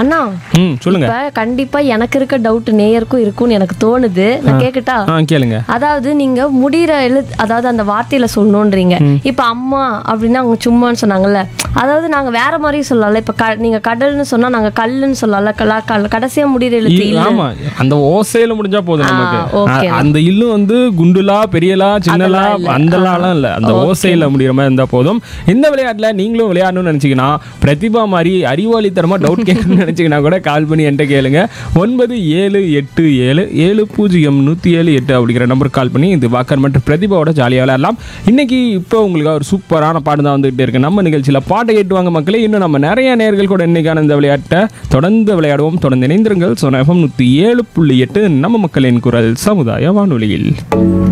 அண்ணா ம் சொல்லுங்க இப்ப கண்டிப்பா எனக்கு இருக்க டவுட் நேயருக்கும் இருக்கும்னு எனக்கு தோணுது நான் கேக்கட்டா ஆ கேளுங்க அதாவது நீங்க முடிகிற எழு அதாவது அந்த வார்த்தையில சொல்லணுன்றீங்க இப்ப அம்மா அப்படின்னா அவங்க சும்மான்னு சொன்னாங்கல்ல அதாவது நாங்க வேற மாதிரி சொல்லலாம் இப்ப க- நீங்க கடல்னு சொன்னா நாங்க கல்லுன்னு சொல்லலாம் கல- கல- கடைசியா முடிகிற எழுத்து இ- இல்ல ஆமா அந்த ஓசையில முடிஞ்சா போதும் நமக்கு okay. அ- அந்த இல்லு வந்து குண்டுலா பெரியலா சின்னலா அதெல்லாம் இல்ல. அந்தலாம் இல்ல அந்த ஓசையில முடிகிற மாதிரி இருந்தா போதும் இந்த விளையாட்டுல நீங்களும் விளையாடணும்னு நினைச்சீங்கன்னா பிரதிபா மாதிரி அறிவாளித்தனமா டவுட் கேட்கணும்னு நினைச்சீங்கன்னா கூட கால் பண்ணி என்கிட்ட கேளுங்க ஒன்பது ஏழு எட்டு ஏழு ஏழு பூஜ்ஜியம் நூத்தி ஏழு எட்டு அப்படிங்கிற நம்பருக்கு கால் பண்ணி இது வாக்கர் மற்றும் பிரதிபாவோட ஜாலியாக விளையாடலாம் இன்னைக்கு இப்போ உங்களுக்கு ஒரு சூப்பரான பாட்டு தான் வந்துகிட்டே இருக்கு நம்ம நிகழ்ச்சியில பாட்டை கேட்டுவாங்க மக்களே இன்னும் நம்ம நிறைய நேர்கள் கூட இன்னைக்கான இந்த விளையாட்டை தொடர்ந்து விளையாடுவோம் தொடர்ந்து இணைந்திருங்கள் சொன்ன எஃப்எம் நூற்றி ஏழு புள்ளி எட்டு நம்ம மக்களின் குரல் சமுதாய வானொலியில்